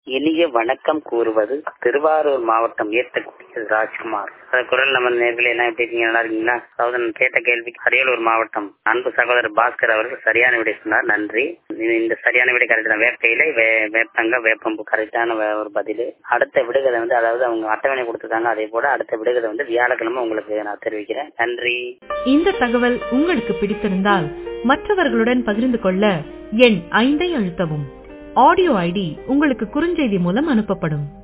இனிய வணக்கம் கூறுவது திருவாரூர் மாவட்டம் ஏத்தக்கூடிய ராஜ்குமார் அது குரல் நம்ம நேர்களை என்ன எப்படி இருக்கீங்க நல்லா இருக்கீங்களா அதாவது நான் கேட்ட கேள்விக்கு அரியலூர் மாவட்டம் அன்பு சகோதரர் பாஸ்கர் அவர்கள் சரியான விடை சொன்னார் நன்றி இது இந்த சரியான விடை கரெக்ட் தான் வேப்பையில வே- வேப்பங்க வேப்பம்பு கரெக்டான வே- ஒரு பதில் அடுத்த விடுகதை வந்து அதாவது அவங்க அட்டவணை கொடுத்துருக்காங்க அதே போல அடுத்த விடுகதை வந்து வியாழக்கிழமை உங்களுக்கு நான் தெரிவிக்கிறேன் நன்றி இந்த தகவல் உங்களுக்கு பிடித்திருந்தால் மற்றவர்களுடன் பகிர்ந்து கொள்ள எண் ஐந்தை அழுத்தவும் ஆடியோ ஐடி உங்களுக்கு குறுஞ்செய்தி மூலம் அனுப்பப்படும்